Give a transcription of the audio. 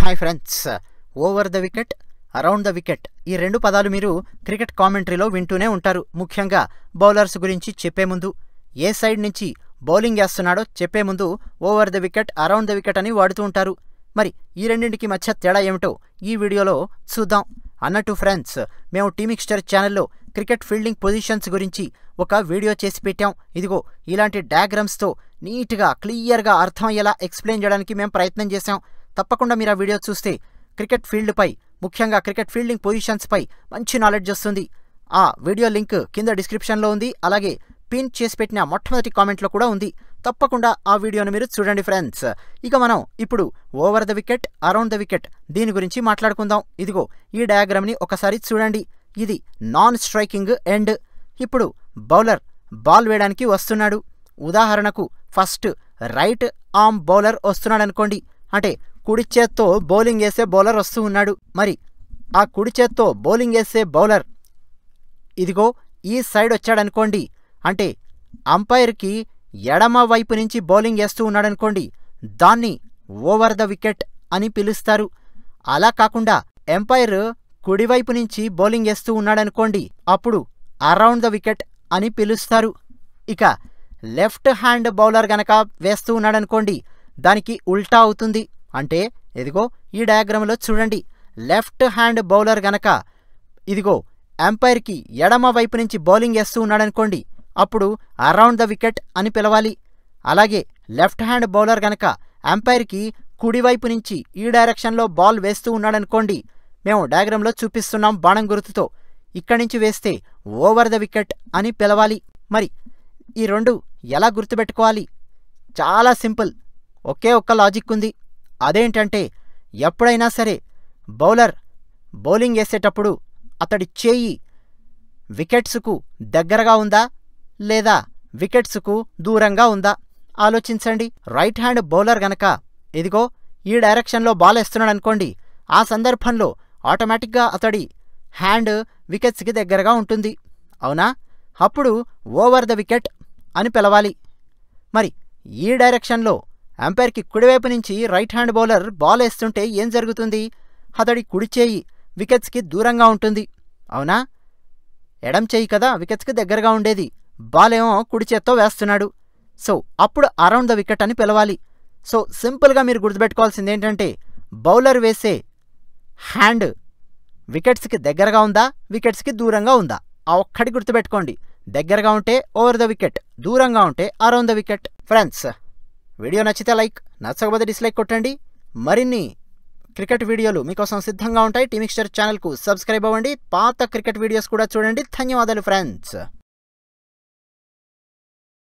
hi friends over the wicket around the wicket ఈ రెండు పదాలు మీరు క్రికెట్ కామెంటరీలో వింటూనే ఉంటారు ముఖ్యంగా బౌలర్స్ గురించి చెప్పే ముందు ఏ సైడ్ నుంచి బౌలింగ్ వేస్తున్నాడో చెప్పే ముందు over the wicket around the wicket అని వాడుతూ ఉంటారు మరి ఈ రెండింటికి మధ్య తేడా ఏమిటో ఈ వీడియోలో చూద్దాం అన్నట్టు ఫ్రెండ్స్ మేము టీమిక్స్టర్ ఛానల్లో క్రికెట్ ఫీల్డింగ్ పొజిషన్స్ గురించి ఒక వీడియో చేసి పెట్టాం ఇదిగో ఇలాంటి డయాగ్రామ్స్తో నీట్గా క్లియర్గా అర్థమయ్యేలా ఎక్స్ప్లెయిన్ చేయడానికి మేము ప్రయత్నం చేశాం తప్పకుండా మీరు ఆ వీడియో చూస్తే క్రికెట్ ఫీల్డ్పై ముఖ్యంగా క్రికెట్ ఫీల్డింగ్ పొజిషన్స్పై మంచి నాలెడ్జ్ వస్తుంది ఆ వీడియో లింక్ కింద డిస్క్రిప్షన్లో ఉంది అలాగే పిన్ చేసి పెట్టిన మొట్టమొదటి కామెంట్లో కూడా ఉంది తప్పకుండా ఆ వీడియోను మీరు చూడండి ఫ్రెండ్స్ ఇక మనం ఇప్పుడు over the wicket around the wicket దీని గురించి మాట్లాడుకుందాం ఇదిగో ఈ డయాగ్రామ్ని ఒకసారి చూడండి ఇది నాన్ స్ట్రైకింగ్ ఎండ్ ఇప్పుడు బౌలర్ బాల్ వేయడానికి వస్తున్నాడు ఉదాహరణకు ఫస్ట్ రైట్ ఆర్మ్ బౌలర్ వస్తున్నాడు అనుకోండి అంటే కుడి చేత్తో బౌలింగ్ వేసే బౌలర్ వస్తూ ఉన్నాడు మరి ఆ కుడి చేత్తో బౌలింగ్ వేసే బౌలర్ ఇదిగో ఈ సైడ్ వచ్చాడనుకోండి అంటే అంపైర్కి ఎడమ వైపు నుంచి బౌలింగ్ వేస్తూ ఉన్నాడనుకోండి దాన్ని ఓవర్ ద వికెట్ అని పిలుస్తారు అలా కాకుండా ఎంపైర్ కుడివైపు నుంచి బౌలింగ్ వేస్తూ ఉన్నాడనుకోండి అప్పుడు అరౌండ్ ద వికెట్ అని పిలుస్తారు ఇక లెఫ్ట్ హ్యాండ్ బౌలర్ గనక వేస్తూ ఉన్నాడనుకోండి దానికి ఉల్టా అవుతుంది అంటే ఇదిగో ఈ డయాగ్రామ్లో చూడండి లెఫ్ట్ హ్యాండ్ బౌలర్ గనక ఇదిగో ఎంపైర్కి ఎడమ వైపు నుంచి బౌలింగ్ వేస్తూ ఉన్నాడనుకోండి అప్పుడు అరౌండ్ ద వికెట్ అని పిలవాలి అలాగే లెఫ్ట్ హ్యాండ్ బౌలర్ గనక ఎంపైర్కి కుడివైపు నుంచి ఈ డైరెక్షన్లో బాల్ వేస్తూ ఉన్నాడనుకోండి మేము డయాగ్రామ్లో చూపిస్తున్నాం బాణం గుర్తుతో ఇక్కడి నుంచి వేస్తే ఓవర్ ద వికెట్ అని పిలవాలి మరి ఈ రెండు ఎలా గుర్తుపెట్టుకోవాలి చాలా సింపుల్ ఒకే ఒక్క లాజిక్ ఉంది అదేంటంటే ఎప్పుడైనా సరే బౌలర్ బౌలింగ్ వేసేటప్పుడు అతడి చేయి వికెట్స్కు దగ్గరగా ఉందా లేదా వికెట్స్కు దూరంగా ఉందా ఆలోచించండి రైట్ హ్యాండ్ బౌలర్ గనక ఇదిగో ఈ డైరెక్షన్లో బాల్ వేస్తున్నాడు అనుకోండి ఆ సందర్భంలో ఆటోమేటిక్గా అతడి హ్యాండ్ వికెట్స్కి దగ్గరగా ఉంటుంది అవునా అప్పుడు ఓవర్ ద వికెట్ అని పిలవాలి మరి ఈ డైరెక్షన్లో అంపైర్కి కుడివైపు నుంచి రైట్ హ్యాండ్ బౌలర్ బాల్ వేస్తుంటే ఏం జరుగుతుంది అతడి కుడి చేయి వికెట్స్కి దూరంగా ఉంటుంది అవునా ఎడం చేయి కదా వికెట్స్కి దగ్గరగా ఉండేది బాల్ ఏమో కుడి చేత్తో వేస్తున్నాడు సో అప్పుడు అరౌండ్ ద వికెట్ అని పిలవాలి సో సింపుల్గా మీరు గుర్తుపెట్టుకోవాల్సింది ఏంటంటే బౌలర్ వేసే హ్యాండ్ వికెట్స్కి దగ్గరగా ఉందా వికెట్స్కి దూరంగా ఉందా ఆ ఒక్కటి గుర్తుపెట్టుకోండి దగ్గరగా ఉంటే ఓవర్ ద వికెట్ దూరంగా ఉంటే around the wicket friends video నచ్చితే లైక్ నచ్చకపోతే డిస్లైక్ కొట్టండి మరిన్ని క్రికెట్ వీడియోలు మీకోసం సిద్ధంగా ఉంటాయి టీమిక్స్టర్ ఛానల్కు సబ్స్క్రైబ్ అవ్వండి పాత క్రికెట్ వీడియోస్ కూడా చూడండి ధన్యవాదాలు ఫ్రెండ్స్